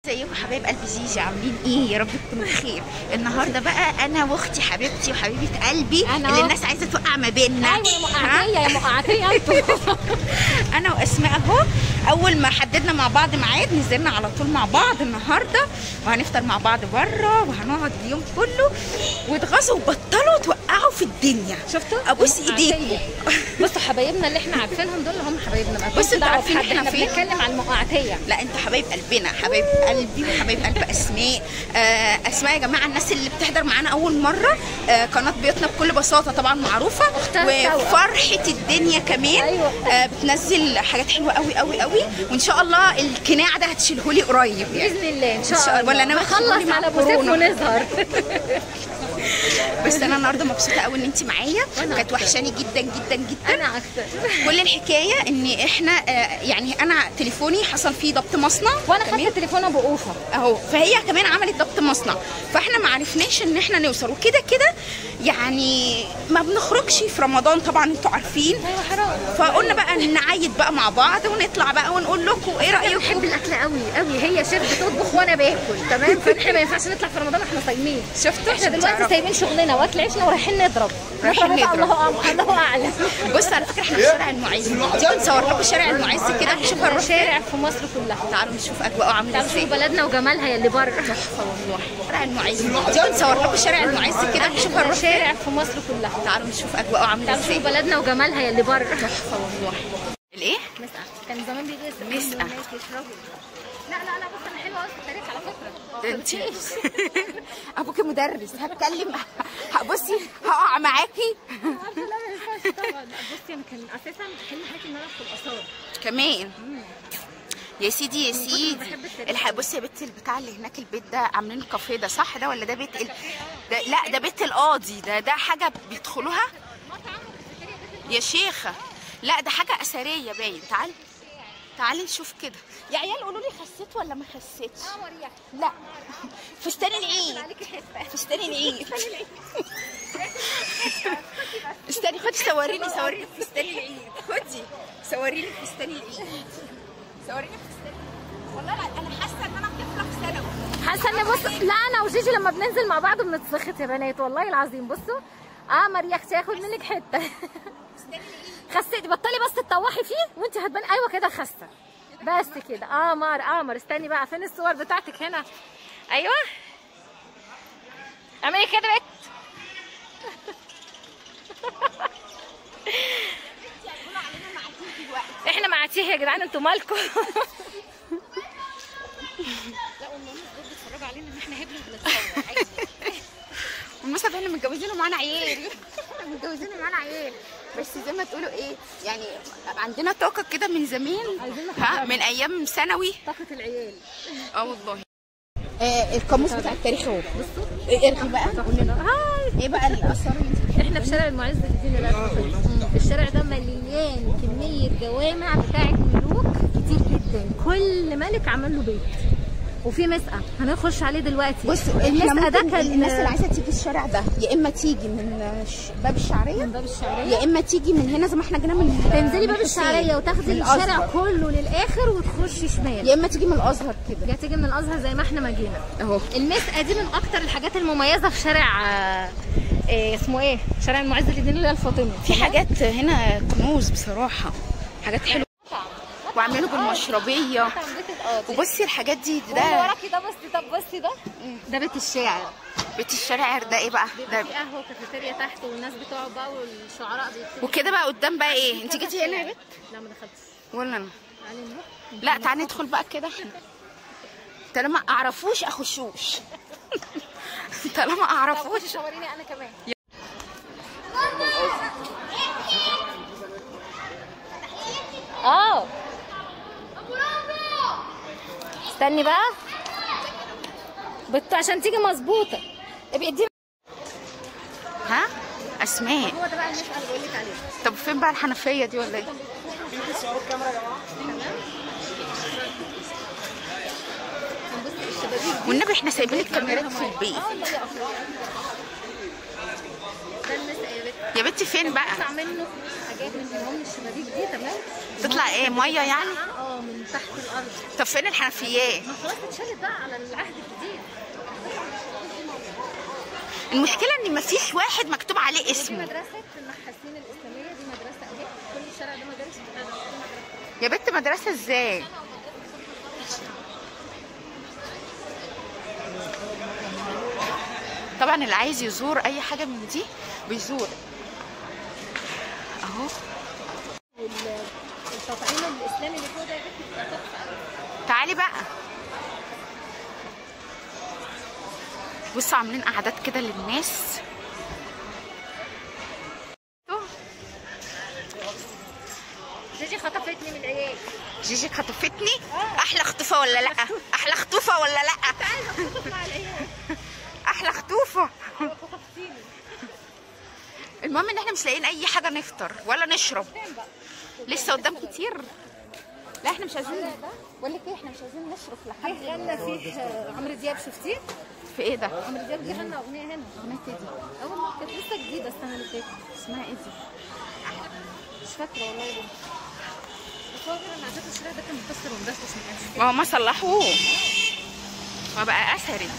ازيكم حبايب قلبي زيزي عاملين ايه يا رب تكونوا بخير النهارده بقى انا واختي حبيبتي وحبيبه قلبي أنا اللي أهو. الناس عايزه توقع ما بيننا ايوه يا ها؟ مقعديه يا مقعديه انتوا انا واسماء اهو اول ما حددنا مع بعض ميعاد نزلنا على طول مع بعض النهارده وهنفطر مع بعض بره وهنقعد اليوم كله واتغاظوا وبطلوا توقعوا في الدنيا شفتوا ابوس المقعدية. ايديكم بصوا حبايبنا اللي احنا عارفينهم دول هم حبايبنا ما بصوا انتوا عارفين احنا احنا فين؟ بنتكلم عن المقعديه لا انتوا حبايب قلبنا حبايب قلبي وحبايب قلب اسماء آه اسماء يا جماعه الناس اللي بتحضر معانا اول مره آه قناه بيوتنا بكل بساطه طبعا معروفه اختها توأم. وفرحه الدنيا كمان أيوة. آه بتنزل حاجات حلوه قوي قوي قوي وان شاء الله القناع ده هتشيله لي قريب يعني باذن الله ان إن شاء شاء الله الله. ولا ناوي تخلوني نخلص مع على ابو سيف كورونا؟ ونظهر بس انا النهارده مبسوطه قوي ان انت معايا وأنا كانت أكتر. وحشاني جدا جدا جدا انا اكتر كل الحكايه ان احنا آه يعني انا تليفوني حصل فيه ضبط مصنع وانا تمام؟ خدت تليفون ابو اوفه اهو فهي كمان عملت ضبط مصنع فاحنا ما عرفناش ان احنا نوصل وكده كده يعني ما بنخرجش في رمضان طبعا انتوا عارفين ايوه حرام فقلنا بقى نعيد بقى مع بعض ونطلع بقى ونقول لكم ايه انا رايكم بحب الاكل قوي قوي هي شيف بتطبخ وانا باكل تمام فاحنا ما ينفعش نطلع في رمضان واحنا صايمين شفتوا احنا عشان دلوقتي تعرفوا. سايبين شغلنا واكل عيشنا ورايحين نضرب رايحين نضرب بقى نضرب. الله اعلم الله اعلم بص على فكره احنا في شارع المعز تيجوا نصور لكم شارع المعز كده نشوف احلى هنروح فين شارع في مصر كلها تعالوا نشوف اجواءه عامله تعالوا ازاي شوفوا بلدنا وجمالها يلي بره تحفه والله شارع المعز تيجوا نصور لكم شارع المعز كده نشوف احلى هنروح فين شارع في مصر كلها تعالوا نشوف اجواءه عامله تعالوا ازاي شوفوا بلدنا وجمالها يلي بره تحفه والله الايه مسقع كان زمان بيجي يسقوا مسقع. الناس يشربوا لا لا لا بص انا حلوه قوي في التاريخ على فكره ده انت ابوك مدرس هتكلم بصي هقع معاكي عارفه لا ما ينفعش طبعا بصي انا كان اساسا حلم حياتي ان انا ادخل اثار كمان يا سيدي يا سيدي بحب التاريخ الحق بصي يا بنتي البتاع اللي هناك البيت ده عاملين كافيه ده صح ده ولا ده بيت ال... ده لا ده بيت القاضي ده ده حاجه بيدخلوها يا شيخه لا ده حاجه اثريه باين تعالي تعالي نشوف كده يا عيال قولوا لي خسيت ولا ما خسيتش وريك لا فستان العيد عليكي حته فستان العيد استني خدي صوريني صوريني في فستان العيد خدي صوريني في فستان العيد صوريني في فستان العيد. والله لا انا حاسه ان انا طفله في ثانوي حاسه ان بص لا انا وجيجي لما بننزل مع بعض بنتسخط يا بنات والله العظيم بصوا اه مريخ هاخد منك حته خسيتي بطلي بس تطوحي فيه وانت هتبان ايوه كده خاسه بس كده قمر قمر استني بقى فين الصور بتاعتك هنا ايوه اعملي كده بقى احنا مع تيه يا جدعان انتوا مالكم لا والمهم دول بيتفرجوا علينا ان احنا هبل بنتصور عادي والمصطفى احنا متجوزين ومعانا عيال احنا متجوزين ومعانا عيال بس زي ما تقولوا ايه يعني عندنا طاقه كده من زمان عايزين ها نخرجها. من ايام ثانوي طاقة العيال اه والله آه القاموس بتاع التاريخ اهو بصوا إيه ارغي بقى قولي لنا. هاي ايه بقى الاثار اللي انت احنا في شارع المعز للدين الأسود الشارع ده مليان كمية جوامع بتاعت ملوك كتير جدا كل ملك عمل له بيت وفي مسقى هنخش عليه دلوقتي بصوا احنا المسقى ده ممكن كان الناس اللي عايزه تيجي الشارع ده يا اما تيجي من ش- باب الشعريه من باب الشعرية يا اما تيجي من هنا زي ما احنا جينا من تنزلي من باب الحسين، الشعرية وتاخدي من الشارع الأزهر. كله للآخر وتخشي شمال يا اما تيجي من الازهر كده يا تيجي من الأزهر زي ما احنا ما جينا اهو المسقى دي من اكتر الحاجات المميزه في شارع آه، إيه اسمه ايه شارع المعز للدين اللي هي الفاطمي في حاجات هنا كنوز بصراحه حاجات حلوه وعملوا بالمشربيه وبصي الحاجات دي ده ده وراكي ده بصي طب بصي ده ده بيت الشاعر بيت الشارع ده ايه بقى بيبقى ده في قهوه وكافيتيريا تحت والناس بتقعد بقى والشعراء بيكتبوا وكده بقى قدام بقى ايه انت جيتي هنا يا بنت لا ما دخلتش ولا انا تعالي نروح لا تعالي ندخل بقى كده احنا طالما اعرفوش اخشوش طالما اعرفوش صوريني انا كمان اه استني بقى بت عشان تيجي مظبوطه ابقي اديني ها اسماء هو ده بقى المسألة اللي بقول لك عليه طب فين بقى الحنفيه دي ولا ايه بصي الشبابيك والنبي احنا سايبين الكاميرات في البيت اه والله يا أخي. ده المسألة يا بت يا بنتي فين بقى بطلع منه حاجات من ضمن الشبابيك دي تمام تطلع ايه ميه يعني اه اه من تحت الارض طب فين الحنفيات ما خلاص اتشالت بقى على العهد الجديد المشكله ان مفيش واحد مكتوب عليه دي اسمه مدرسه النحاسين الاسلاميه دي مدرسه اهي كل الشارع ده مدارس بتاع ده مدرسة. يا بنت مدرسه ازاي طبعا اللي عايز يزور اي حاجه من دي بيزور اهو وال- التطعيم الاسلامي اللي فوق ده يا بنتي بيبقى تحفه قوي تعالي بقى بصوا عاملين قعدات كده للناس جيجي خطفتني من العيال جيجي خطفتني احلى خطوفه ولا لا احلى خطوفه ولا لا عايزه اخطف مع العيال احلى خطوفه خطفتيني المهم ان احنا مش لاقيين اي حاجه نفطر ولا نشرب فين بقى لسه قدام كتير لا احنا مش عايزين بقول لك ايه احنا مش عايزين نشرب لحد فيه غنى فيه آه، عمرو دياب شفتيه في ايه ده عمرو دياب جه غنى اغنيه هنا اغنيه ايه دي اول ما كانت لسه جديده السنه اللي فاتت اسمها ايه دي مش فاكره والله يا بنتي بس هو غير ان عزات الشارع ده كان مكسر ومدشمش ما كانش ما هو ما صلحوه ما بقى اثري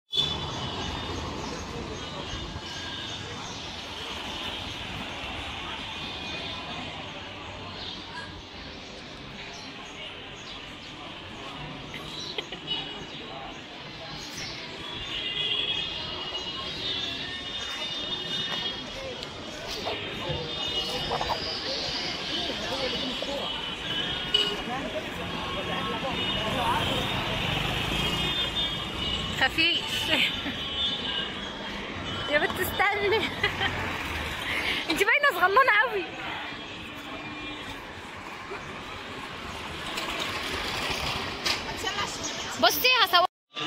خفيف يا بنت استني انت باينه صغننه قوي بصي هصور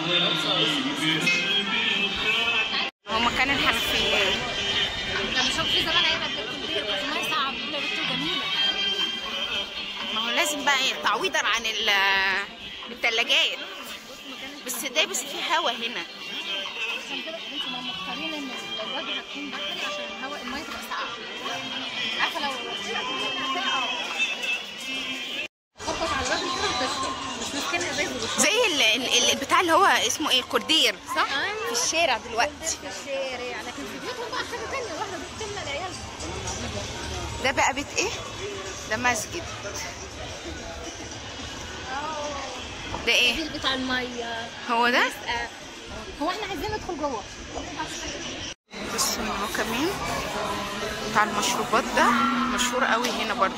هو مكان الحنفيات لما اشوف في زمان هيبقى الكبير بس ما صعب لعبته جميله ما هو لازم بقى إيه، تعويضا عن ال- التلاجات بس ده بس في هوا هنا عشان كده انتوا ما مختارين ان الوجه هتكون داخل عشان الهواء الميه تبقى ساقعه عارفه لو خبط على الراجل كده وتشرب مش ماسكين ازاي بالظبط زي ال- ال- البتاع اللي هو اسمه ايه الكوردير صح أيوة. في الشارع دلوقتي في الشارع لكن في بيوتهم بقى حاجه ثانيه واحده بتملى العيال ده بقى بيت ايه ده مسجد ده ايه البيت بتاع الميه هو ده آه، هو احنا عايزين ندخل جوه بصوا إن هو كمان بتاع المشروبات ده مشهور قوي هنا برضه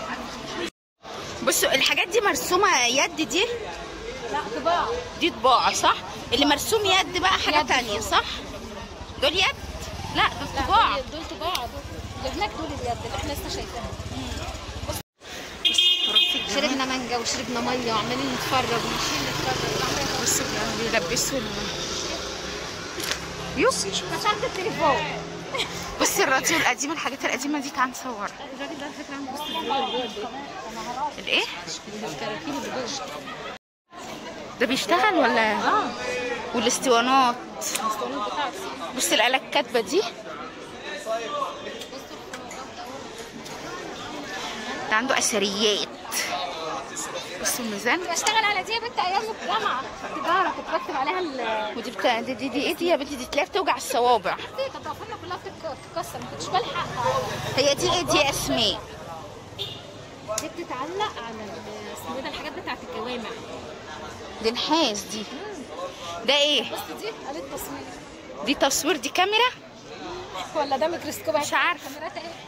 بصوا الحاجات دي مرسومه يد دي لا طباع دي طباعه صح اللي مرسوم يد بقى حاجه يد. تانية صح دول يد لا دول لا طباعه دول- دول طباع دول اللي هناك دول اليد اللي احنا لسه شايفينها شربنا مانجا وشربنا ميه وعمالين نتفرج وماشيين نتفرج بصوا بي- بيلبسوا ال... يوسي كسرت التليفون بصي الراديو القديم الحاجات القديمه دي تعال نصور الراجل ده على فكره عنده بص الزرار اللي جوه البيت الايه الكراكيب اللي جوه ده بيشتغل ولا اه والاسطوانات الاسطوانات بتاعته بصي الاله الكاتبه دي ده عنده اثريات بصوا الميزان بشتغل على دي يا بنت ايام الجامعه تجاره كنت بكتب عليها ال ودي بتاع دي, دي, دي ايه دي يا بنتي دي تلاقيها بتوجع الصوابع دي كانت ضوافرنا كلها بتتك- بتتكسر ما كنتش بلحق هي دي ايه دي اسماء دي بتتعلق على ال- اسمه ايه ده الحاجات بتاعت الجوامع دي نحاس دي ده ايه بص دي آلة تصوير دي تصوير دي كاميرا ولا ده ميكروسكوب مش عارفة. كاميرات ايه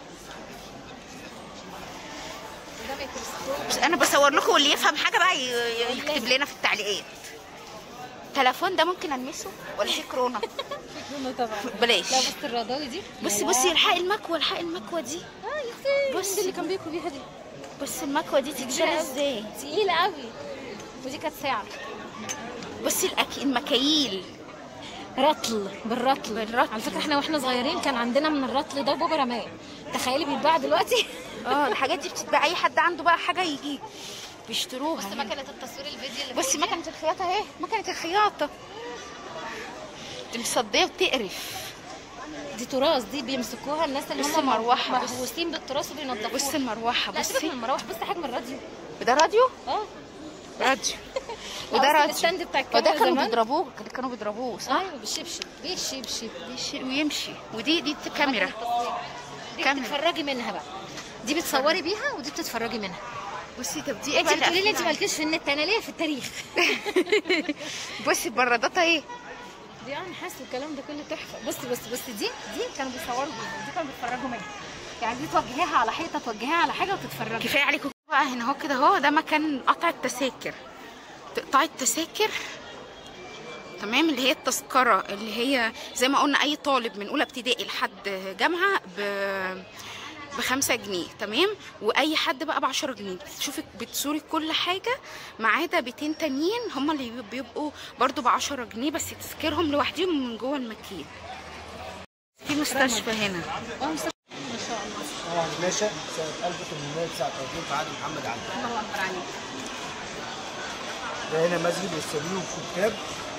ده ميكروسكوب بس انا بصور لكم واللي يفهم حاجه بقى ي- ي- يكتب لنا في التعليقات التليفون ده ممكن المسه ولا في كورونا منه طبعا بلاش لا بص الرضاوي دي بصي بصي الحق المكوى الحق المكوى دي اه يا اختي بصي. بصي اللي كان بياكل بيها دي بصي المكوى دي تتشال ازاي تقيلة قوي ودي كانت ساعة بصي الأك... المكاييل رطل بالرطل بالرطل. على فكرة احنا واحنا صغيرين كان عندنا من الرطل ده وبابا رماه تخيلي بيتباع دلوقتي اه الحاجات دي بتتباع اي حد عنده بقى حاجه يجي بيشتروها هنا. مكنة التصوير الفيديو اللي بصي مكنه الخياطه اهي مكنه الخياطه دي مصديه وتقرف دي تراث دي بيمسكوها الناس اللي بصي هم المروحة، بص. مهووسين بالتراث وبينضفوها بص المروحه لا سيبك من بصي المراوح بص حجم الراديو ده راديو اه راديو لا، وده أصل راديو الستاند بتاع وده الكاميرا كانوا زمان. بيضربوه كانوا بيضربوه صح ايوه بالشبشب بالشبشب يمشي ويمشي ودي دي كاميرا دي كاميرا. بتتفرجي منها بقى دي بتصوري بيها ودي بتتفرجي منها بصي طب دي انت بتقولي لي انت مالكيش في النت انا ليه في التاريخ بصي البرادات ايه دي انا حاسه الكلام ده كله تحفه بصي بصي بصي دي دي كانوا بيصوروا بيها دي كانوا بيتفرجوا منها يعني دي توجهيها على حيطه توجهيها على حاجه وتتفرجي كفايه عليكم بقى هنا اهو كده اهو ده مكان قطع التذاكر تقطعي التذاكر تمام اللي هي التذكره اللي هي زي ما قلنا اي طالب من اولى ابتدائي لحد جامعه ب بخمسة جنيه تمام واي حد بقى بعشرة جنيه بتشوفي بتصوري كل حاجه ما عدا بيتين تانيين هما اللي بيبقوا برضو بعشرة جنيه بس تذكرهم لوحدهم من جوه المكان في مستشفى هنا اه مس- ما شاء الله طبعا نشأ سنة 1839 في عهد محمد علي الله اكبر عليك ده هنا مسجد والسبيل والكتاب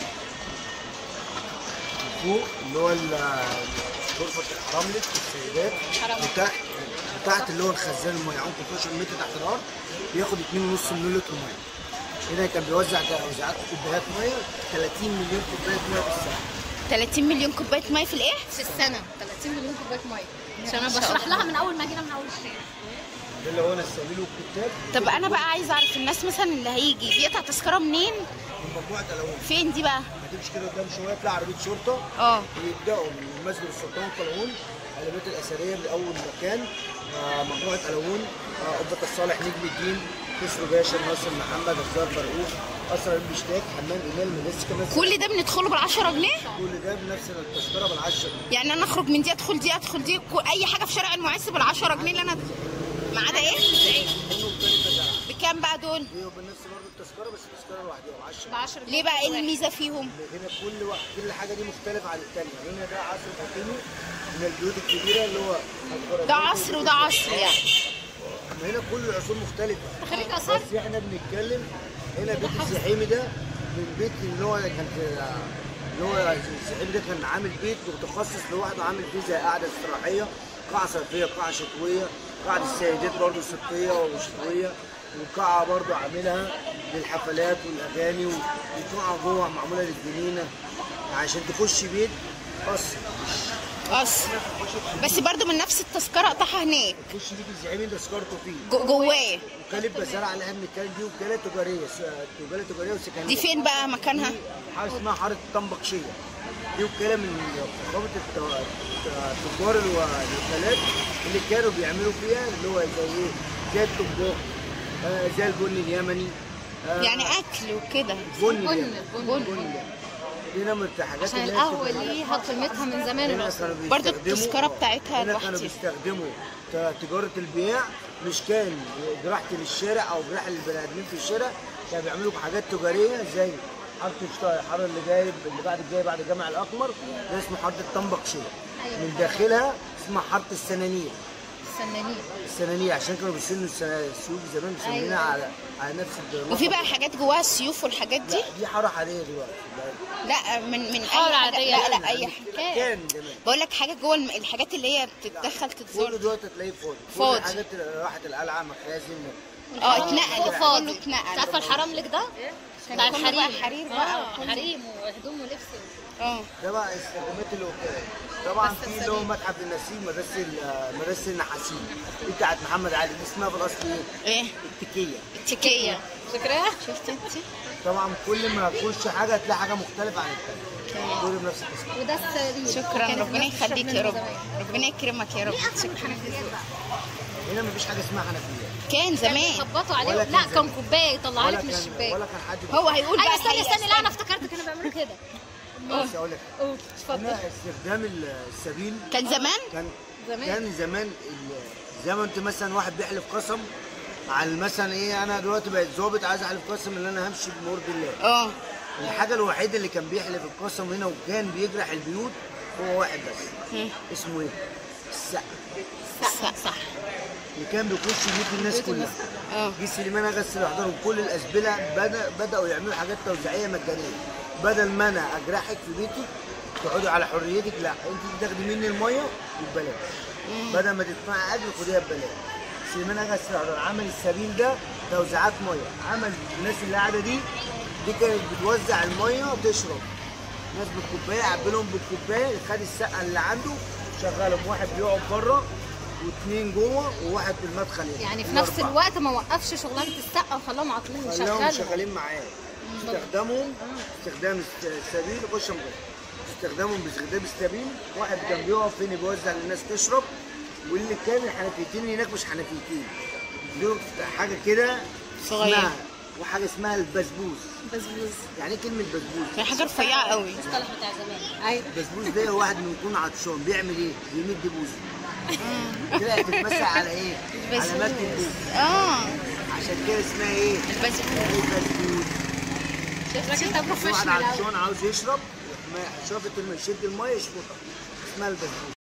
وفوق اللي هو ال- غرفة الرملة السيدات حرام. وتحت وتحت اللي هو الخزان المية عمق 12 متر تحت الأرض بياخد 2.5 مليون لتر مية هنا كان بيوزع توزيعات كوبايات مية 30 مليون كوباية مية في السنة 30 مليون كوبايه ميه في الايه في السنه 30 مليون كوبايه ميه عشان انا ما شاء بشرح الله. لها من اول ما جينا من اول الشارع ده اللي هو هنا السبيل والكتاب طب انا بقى عايزه اعرف الناس مثلا اللي هيجي بيقطع تذكره منين من مجموعة ألوان فين دي بقى هتمشي كده قدام شوية تلاقي عربية شرطة اه ويبداوا من مسجد السلطان قلاوون العلامات الاثريه لاول مكان آه، مجموعه قلاوون آه، قبه الصالح نجم الدين كسر باشا ناصر محمد الزهر فرقوق اسرى المشتاق حمام ايميل مدرسه كمان كل ده بندخله بالعشرة جنيه كل ده بنفس التذكره بالعشره يعني انا اخرج من دي ادخل دي ادخل دي كو- اي حاجه في شارع المعز بالعشرة جنيه اللي انا ما عدا ايه منه مختلفه زرع بكام بقى دول دي بنفس برضه التذكره بس التذكره لوحدها ب 10 ب 10 ليه بقى ايه الميزه فيهم هنا كل واحد كل حاجه دي مختلفه عن الثانيه هنا ده عصر فاطمي من البيوت الكبيره اللي هو ده عصر وده عصر يعني أما هنا كل العصور مختلفه خليك اثار بس احنا بنتكلم هنا بيت الزحيمي ده من بيت اللي هو كان في اللي هو الزحيمي ده كان عامل بيت متخصص لوحده عامل فيه زي قاعده استراحيه قاعه صيفيه قاعه شتويه قاعه السيدات برضه صيفيه وشتويه وقاعه برضه عاملها للحفلات والاغاني وقاعه جوه معموله للجنينه عشان تخش بيت قصر قصر بس برضو من نفس التذكره قطعها هناك تخش بيت الزحيمي ده تذكرته فيه جو- جواه وكاله بزارع على اهم كان دي وكاله تجاريه س- وكاله تجاريه وسكنيه دي فين بقى مكانها حاجه اسمها حاره طنبقشيه دي وكاله من نقابه الت- الت- تجار الوكالات اللي كانوا بيعملوا فيها اللي هو زي ايه زي الطباخ آه، زي البن اليمني آه، يعني اكل وكده بن بن اليمني بن بن اليمني دي نوع من الحاجات عشان اللي هي القهوه بتبقى- ليها قيمتها من زمان هنا الاصل كانوا برضو بيستخدموا- التذكرة بتاعتها هنا كانوا لوحدي. بيستخدموا ت- تجارة البيع مش كان جراحة للشارع أو جراحة للبني آدمين في الشارع كانوا بيعملوا حاجات تجارية زي حارة الشط- الحارة اللي جايب اللي بعد الجاي بعد الجامع الأقمر ده اسمه حارة الطنبقشية من داخلها اسمها حارة السنانير السنانين السنانير عشان كانوا بيسنوا الس- السيوف زمان مسمينها أيوة. على على نفس الدرجة وفي بقى حاجات جواها السيوف والحاجات دي لا دي حارة عادية دلوقتي لا من من اي حارة حاجه عادية. لا لا اي حاجه كان زمان بقول لك حاجه جوه الم- الحاجات اللي هي بتتدخل كل تتزور دلوقتي تلاقيه فاضي فاضي. كل الحاجات اللي راحت القلعة مخازن اه اتنقل كله فاضي كله اتنقل عارفه الحرام لك ده بتاع كله بقى الحريم حرير بقى آه، وكله. حريم وهدوم ولبس اه ده بقى استخدامات الوكالة طبعا في اللي هو متحف النسيم مدرسة ال- مدرسة النحاسين دي بتاعت محمد علي دي اسمها في الأصل إيه؟ ايه التكية التكيه فاكراها؟ شفت انت طبعا كل ما تخش حاجة هتلاقي حاجة مختلفة عن التانية كل بنفس التصميم وده السرير شكرا كانت ربنا الناس بتشرب يخليك منه يا رب زمان. ربنا يكرمك يا رب ليه اصلا الحنفيات بقى؟ هنا مفيش حاجة اسمها حنفيات كان كانوا زمان يخبطوا عليه ولا لا كان كان زمان. كوبايه يطلعها ولا لك من كان الشباك ولا كان حد هو هيقول ايوه بقى استني الحقيقة. استني لا انا افتكرت كانوا بيعملوا كده بص أقول لك قول اتفضل هنا استخدام السبيل كان زمان كان زمان. كان زمان ال- زي ما انت مثلا واحد بيحلف قسم على مثلا ايه انا دلوقتي بقيت ظابط عايز احلف قسم ان انا همشي بمرض الله اه الحاجة الوحيدة اللي كان بيحلف القسم هنا وكان بيجرح البيوت هو واحد بس مم. اسمه ايه؟ السقا صح صح اللي كان بيخش بيوت الناس كلها اه جه سليمان اغسل يحضروا كل الاسبله بدا بداوا يعملوا حاجات توزيعيه مجانيه بدل ما انا اجرحك في بيتي تقعدي على حريتك لا انت بتاخدي مني الميه ببلاش بدل ما تدفعي اجر خديها ببلاش سليمان اغا السعدان عمل السبيل ده توزيعات ميه عمل الناس اللي قاعده دي دي كانت بتوزع الميه وتشرب ناس بالكوبايه عبي لهم بالكوبايه خد السقه اللي عنده شغلهم واحد بيقعد بره واثنين جوه وواحد في المدخل هنا. يعني في هما نفس أربعة. الوقت ما وقفش شغلانه السقه وخلاهم عاطلين خلاهم شغالين شغالين معاه استخدامهم استخدام الس- السبيل خش مغير استخدامهم باستخدام السبيل واحد كان بيقف هنا بيوزع للناس تشرب واللي كان الحنفيتين هناك مش حنفيتين دول حاجه كده صغيرة. اسمها وحاجه اسمها البسبوس بسبوس يعني ايه كلمه بسبوس هي حاجه رفيعه قوي المصطلح بتاع زمان ايوه البسبوس ده واحد من يكون عطشان بيعمل ايه؟ بيمد بوزه كده بتتمسح على ايه؟ على مد البوز اه عشان كده اسمها ايه؟ البسبوس البسبوس الراجل ده واحد بروفيشنال قوي عطشان عاوز يشرب ما شافت الماء يشد الميه يشفطها اسمها البسبوس